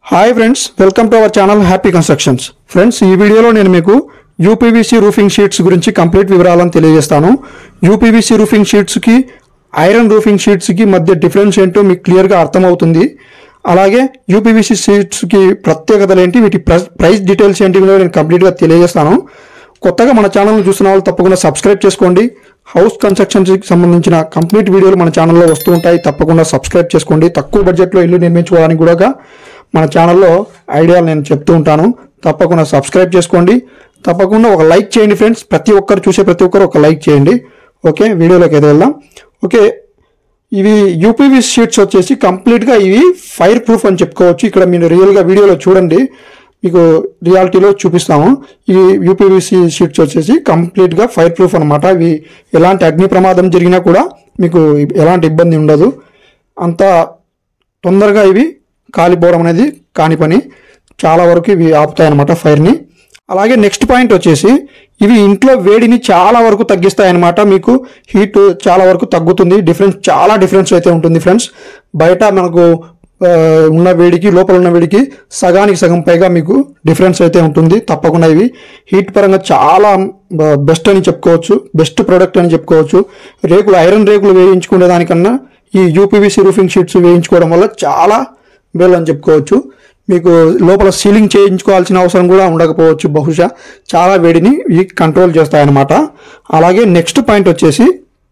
hi friends welcome to our channel happy constructions friends ఈ వీడియోలో నేను మీకు యూపీవీసీ రూఫింగ్ షీట్స్ గురించి కంప్లీట్ వివరాలను తెలియజేస్తాను యూపీవీసీ రూఫింగ్ షీట్స్కి ఐరన్ రూఫింగ్ షీట్స్కి మధ్య డిఫరెన్స్ ఏంటో మీకు క్లియర్గా అర్థమవుతుంది అలాగే యూపీవీసీ షీట్స్కి ప్రత్యేకతలు ఏంటి వీటి ప్ర- ప్రైస్ డీటెయిల్స్ ఏంటి కూడా నేను కంప్లీట్గా తెలియజేస్తాను కొత్తగా మన ఛానల్ చూసిన వాళ్ళు తప్పకుండా సబ్స్క్రైబ్ చేసుకోండి హౌస్ కన్స్ట్రక్షన్స్కి సంబంధించిన కంప్లీట్ వీడియోలు మన ఛానల్లో వస్తూ ఉంటాయి తప్పకుండా సబ్స్క్రైబ్ చేసుకోండి తక్కువ బడ్జెట్లో ఇల్లు నిర్మించుకోవడానికి కూడా మన ఛానల్లో ఐడియాలు నేను చెప్తూ ఉంటాను తప్పకుండా సబ్స్క్రైబ్ చేసుకోండి తప్పకుండా ఒక లైక్ చేయండి ఫ్రెండ్స్ ప్రతి ఒక్కరు చూసే ప్రతి ఒక్కరు ఒక లైక్ చేయండి ఓకే వీడియోలోకి అయితే వెళ్దాం ఓకే ఇవి యూపీవీ షీట్స్ వచ్చేసి కంప్లీట్గా ఇవి ఫైర్ ప్రూఫ్ అని చెప్పుకోవచ్చు ఇక్కడ మీరు రియల్గా వీడియోలో చూడండి మీకు రియాలిటీలో చూపిస్తాము ఈ యూపీవీసీ షీట్స్ వచ్చేసి కంప్లీట్గా ఫైర్ ప్రూఫ్ అనమాట ఇవి ఎలాంటి అగ్ని ప్రమాదం జరిగినా కూడా మీకు ఎలాంటి ఇబ్బంది ఉండదు అంత తొందరగా ఇవి కాలిపోవడం అనేది కాని పని చాలా వరకు ఇవి ఆపుతాయి అనమాట ఫైర్ని అలాగే నెక్స్ట్ పాయింట్ వచ్చేసి ఇవి ఇంట్లో వేడిని చాలా వరకు తగ్గిస్తాయి అనమాట మీకు హీట్ చాలా వరకు తగ్గుతుంది డిఫరెన్స్ చాలా డిఫరెన్స్ అయితే ఉంటుంది ఫ్రెండ్స్ బయట మనకు ఆ, ఉన్న వేడికి లోపల ఉన్న వేడికి సగానికి సగం పైగా మీకు డిఫరెన్స్ అయితే ఉంటుంది తప్పకుండా ఇవి హీట్ పరంగా చాలా బెస్ట్ అని చెప్పుకోవచ్చు బెస్ట్ ప్రోడక్ట్ అని చెప్పుకోవచ్చు రేకులు ఐరన్ రేకులు వేయించుకునే దానికన్నా ఈ యూపీవీసీ రూఫింగ్ షీట్స్ వేయించుకోవడం వల్ల చాలా మేలు అని చెప్పుకోవచ్చు మీకు లోపల సీలింగ్ చేయించుకోవాల్సిన అవసరం కూడా ఉండకపోవచ్చు బహుశా చాలా వేడిని ఇవి కంట్రోల్ చేస్తాయన్నమాట అలాగే నెక్స్ట్ పాయింట్ వచ్చేసి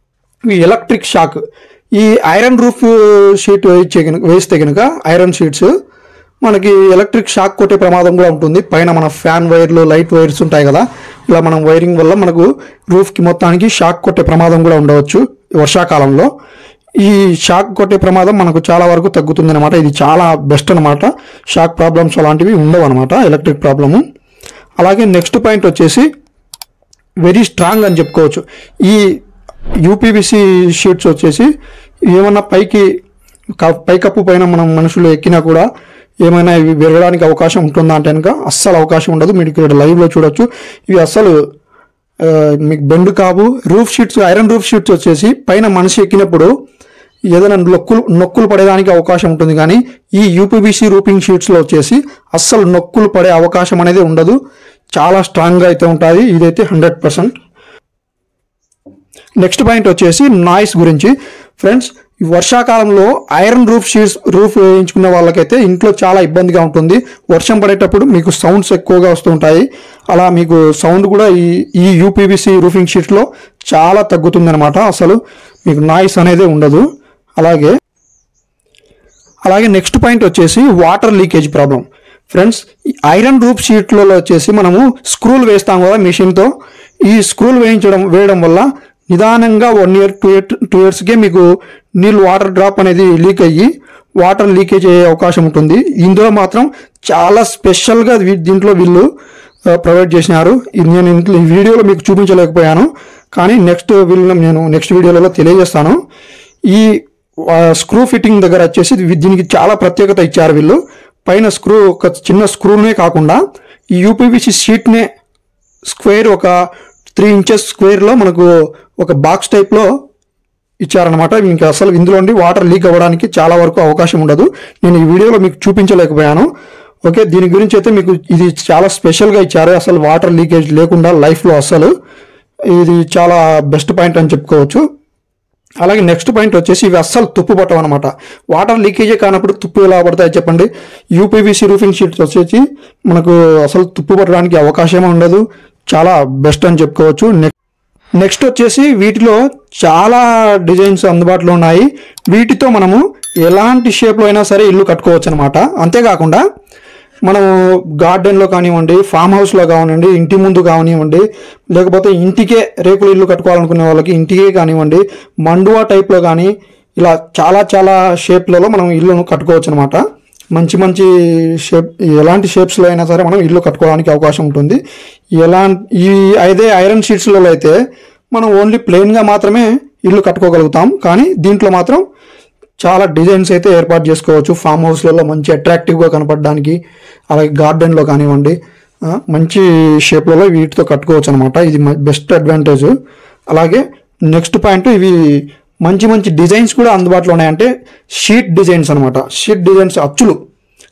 ఈ ఎలక్ట్రిక్ షాక్ ఈ ఐరన్ రూఫ్ షీట్ వేయించే కనుక వేస్తే కనుక ఐరన్ షీట్స్ మనకి ఎలక్ట్రిక్ షాక్ కొట్టే ప్రమాదం కూడా ఉంటుంది పైన మన ఫ్యాన్ వైర్లు లైట్ వైర్స్ ఉంటాయి కదా ఇలా మనం వైరింగ్ వల్ల మనకు రూఫ్కి మొత్తానికి షాక్ కొట్టే ప్రమాదం కూడా ఉండవచ్చు ఈ వర్షాకాలంలో ఈ షాక్ కొట్టే ప్రమాదం మనకు చాలా వరకు తగ్గుతుంది అనమాట ఇది చాలా బెస్ట్ అనమాట షాక్ ప్రాబ్లమ్స్ అలాంటివి ఉండవు అనమాట ఎలక్ట్రిక్ ప్రాబ్లము అలాగే నెక్స్ట్ పాయింట్ వచ్చేసి వెరీ స్ట్రాంగ్ అని చెప్పుకోవచ్చు ఈ యూపీవీసీ షీట్స్ వచ్చేసి ఏమన్నా పైకి క- పైకప్పు పైన మనం మనుషులు ఎక్కినా కూడా ఏమైనా ఇవి విరగడానికి అవకాశం ఉంటుందా అంటే కనుక అస్సలు అవకాశం ఉండదు మీరు ఇక్కడ లైవ్లో చూడొచ్చు ఇవి అస్సలు ఆ, మీకు బెండ్ కావు roof sheets iron roof sheets వచ్చేసి పైన మనిషి ఎక్కినప్పుడు ఏదైనా నొక్కులు నొక్కులు పడేదానికి అవకాశం ఉంటుంది కానీ ఈ యూపీబీసీ రూపింగ్ షీట్స్లో వచ్చేసి అస్సలు నొక్కులు పడే అవకాశం అనేది ఉండదు చాలా స్ట్రాంగ్గా అయితే ఉంటుంది ఇదైతే హండ్రెడ్ పర్సెంట్ నెక్స్ట్ పాయింట్ వచ్చేసి నాయిస్ గురించి ఫ్రెండ్స్ ఈ వర్షాకాలంలో ఐరన్ రూఫ్ షీట్స్ రూఫ్ వేయించుకున్న వాళ్ళకైతే ఇంట్లో చాలా ఇబ్బందిగా ఉంటుంది వర్షం పడేటప్పుడు మీకు సౌండ్స్ ఎక్కువగా వస్తూ ఉంటాయి అలా మీకు సౌండ్ కూడా ఈ ఈ యూపీవీసీ రూఫింగ్ షీట్లో చాలా తగ్గుతుంది అనమాట అసలు మీకు నాయిస్ అనేది ఉండదు అలాగే అలాగే నెక్స్ట్ పాయింట్ వచ్చేసి వాటర్ లీకేజ్ ప్రాబ్లం ఫ్రెండ్స్ ఈ ఐరన్ రూప్ షీట్లలో వచ్చేసి మనము స్క్రూలు వేస్తాం కదా మిషన్తో ఈ స్క్రూలు వేయించడం వేయడం వల్ల నిదానంగా one year two year two ఇయర్స్కే మీకు నీళ్ళు వాటర్ డ్రాప్ అనేది లీక్ అయ్యి వాటర్ లీకేజ్ అయ్యే అవకాశం ఉంటుంది ఇందులో మాత్రం చాలా స్పెషల్గా వీ- దీంట్లో వీళ్ళు ప్రొవైడ్ చేసినారు ఇది నేను ఇంట్లో ఈ వీడియోలో మీకు చూపించలేకపోయాను కానీ నెక్స్ట్ వీళ్ళు నేను నెక్స్ట్ వీడియోలలో తెలియజేస్తాను ఈ ఆ, స్క్రూ ఫిట్టింగ్ దగ్గర వచ్చేసి ఇది- దీనికి చాలా ప్రత్యేకత ఇచ్చారు వీళ్ళు పైన స్క్రూ ఒక చిన్న స్క్రూనే కాకుండా ఈ యూపీవీసీ షీట్నే స్క్వేర్ ఒక త్రీ ఇంచెస్ స్క్వేర్లో మనకు ఒక బాక్స్ టైప్లో ఇచ్చారనమాట ఇంకా అసలు ఇందులో నుండి వాటర్ లీక్ అవ్వడానికి చాలా వరకు అవకాశం ఉండదు నేను ఈ వీడియోలో మీకు చూపించలేకపోయాను ఓకే దీని గురించి అయితే మీకు ఇది చాలా స్పెషల్గా ఇచ్చారు అసలు వాటర్ లీకేజ్ లేకుండా లైఫ్లో అసలు ఇది చాలా బెస్ట్ పాయింట్ అని చెప్పుకోవచ్చు అలాగే నెక్స్ట్ పాయింట్ వచ్చేసి ఇవి అస్సలు తుప్పు పట్టవు అనమాట వాటర్ లీకేజే కానప్పుడు తుప్పు ఎలా పడతాయి చెప్పండి యూపీవీసీ రూఫింగ్ షీట్స్ వచ్చేసి మనకు అసలు తుప్పు పట్టడానికి అవకాశమే ఉండదు చాలా బెస్ట్ అని చెప్పుకోవచ్చు నెక్స్ట్ నెక్స్ట్ వచ్చేసి వీటిలో చాలా డిజైన్స్ అందుబాటులో ఉన్నాయి వీటితో మనము ఎలాంటి షేప్లో అయినా సరే ఇల్లు కట్టుకోవచ్చు అనమాట అంతేకాకుండా మనము గార్డెన్లో కానివ్వండి ఫామ్ హౌస్లో కానివ్వండి ఇంటి ముందు కానివ్వండి లేకపోతే ఇంటికే రేకులు ఇల్లు కట్టుకోవాలనుకునే వాళ్ళకి ఇంటికే కానివ్వండి మండువా టైప్లో కానీ ఇలా చాలా చాలా షేప్లలో మనం ఇల్లును కట్టుకోవచ్చు అనమాట మంచి మంచి షేప్ ఎలాంటి షేప్స్లో అయినా సరే మనం ఇల్లు కట్టుకోవడానికి అవకాశం ఉంటుంది ఎలాంటి ఈ అదే ఐరన్ షీట్స్లలో అయితే మనం ఓన్లీ ప్లెయిన్గా మాత్రమే ఇల్లు కట్టుకోగలుగుతాం కానీ దీంట్లో మాత్రం చాలా డిజైన్స్ అయితే ఏర్పాటు చేసుకోవచ్చు ఫామ్ హౌస్లలో మంచి అట్రాక్టివ్గా కనపడడానికి అలాగే గార్డెన్లో కానివ్వండి ఆ, మంచి షేప్లలో వీటితో కట్టుకోవచ్చు అనమాట ఇది బెస్ట్ అడ్వాంటేజ్ అలాగే నెక్స్ట్ పాయింట్ ఇవి మంచి మంచి డిజైన్స్ కూడా అందుబాటులో ఉన్నాయి అంటే షీట్ డిజైన్స్ అనమాట షీట్ డిజైన్స్ అచ్చులు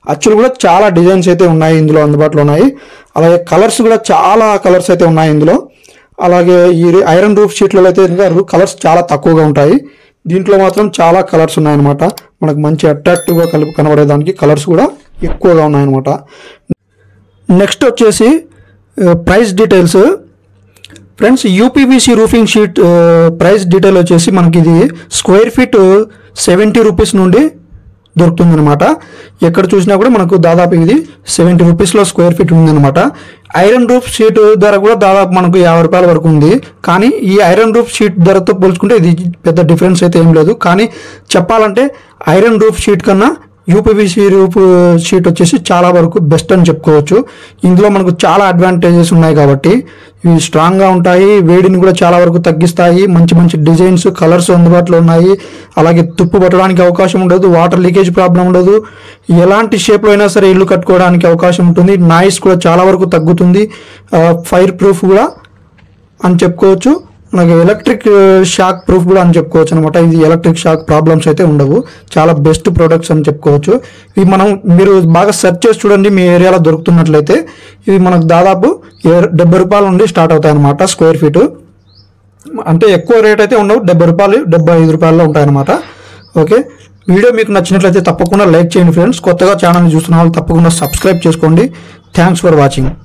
అచ్చులు కూడా చాలా డిజైన్స్ అయితే ఉన్నాయి ఇందులో అందుబాటులో ఉన్నాయి అలాగే కలర్స్ కూడా చాలా కలర్స్ అయితే ఉన్నాయి ఇందులో అలాగే ఈ ఐరన్ రూఫ్ షీట్లలో అయితే ఇంకా కలర్స్ చాలా తక్కువగా ఉంటాయి దీంట్లో మాత్రం చాలా కలర్స్ ఉన్నాయన్నమాట మనకు మంచి అట్రాక్టివ్గా కలిపి కనబడేదానికి కలర్స్ కూడా ఎక్కువగా ఉన్నాయన్నమాట నెక్స్ట్ వచ్చేసి price details friends UPVC roofing sheet ఆ, ప్రైస్ డీటెయిల్ వచ్చేసి మనకి ఇది స్క్వేర్ ఫీట్ సెవెంటీ రూపీస్ నుండి దొరుకుతుందన్నమాట ఎక్కడ చూసినా కూడా మనకు దాదాపు ఇది సెవెంటీ రూపీస్లో స్క్వేర్ ఫీట్ ఉందన్నమాట ఐరన్ రూఫ్ షీట్ ధర కూడా దాదాపు మనకు యాభై రూపాయల వరకు ఉంది కానీ ఈ ఐరన్ రూఫ్ షీట్ ధరతో పోల్చుకుంటే ఇది పెద్ద డిఫరెన్స్ అయితే ఏం లేదు కానీ చెప్పాలంటే ఐరన్ రూఫ్ షీట్ కన్నా యూపీవీసీ రూప్ షీట్ వచ్చేసి చాలా వరకు బెస్ట్ అని చెప్పుకోవచ్చు ఇందులో మనకు చాలా అడ్వాంటేజెస్ ఉన్నాయి కాబట్టి ఇవి స్ట్రాంగ్గా ఉంటాయి వేడిని కూడా చాలా వరకు తగ్గిస్తాయి మంచి మంచి డిజైన్స్ కలర్స్ అందుబాటులో ఉన్నాయి అలాగే తుప్పు పట్టడానికి అవకాశం ఉండదు వాటర్ లీకేజ్ ప్రాబ్లం ఉండదు ఎలాంటి షేప్లో అయినా సరే ఇల్లు కట్టుకోవడానికి అవకాశం ఉంటుంది నాయిస్ కూడా చాలా వరకు తగ్గుతుంది ఫైర్ ప్రూఫ్ కూడా అని చెప్పుకోవచ్చు మనకి ఎలక్ట్రిక్ షాక్ ప్రూఫ్ కూడా అని చెప్పుకోవచ్చు అనమాట ఇది ఎలక్ట్రిక్ షాక్ ప్రాబ్లమ్స్ అయితే ఉండవు చాలా బెస్ట్ ప్రొడక్ట్స్ అని చెప్పుకోవచ్చు ఇవి మనం మీరు బాగా సెర్చ్ చేసి చూడండి మీ ఏరియాలో దొరుకుతున్నట్లయితే ఇవి మనకు దాదాపు ఏ- డెబ్బై రూపాయల నుండి స్టార్ట్ అవుతాయి అనమాట స్క్వేర్ ఫీటు అంటే ఎక్కువ రేట్ అయితే ఉండవు డెబ్బై రూపాయలు డెబ్బై ఐదు రూపాయల్లో ఉంటాయన్నమాట ఓకే వీడియో మీకు నచ్చినట్లయితే తప్పకుండా లైక్ చేయండి ఫ్రెండ్స్ కొత్తగా ఛానల్ చూస్తున్న వాళ్ళు తప్పకుండా సబ్స్క్రైబ్ చేసుకోండి థ్యాంక్స్ ఫర్ వాచింగ్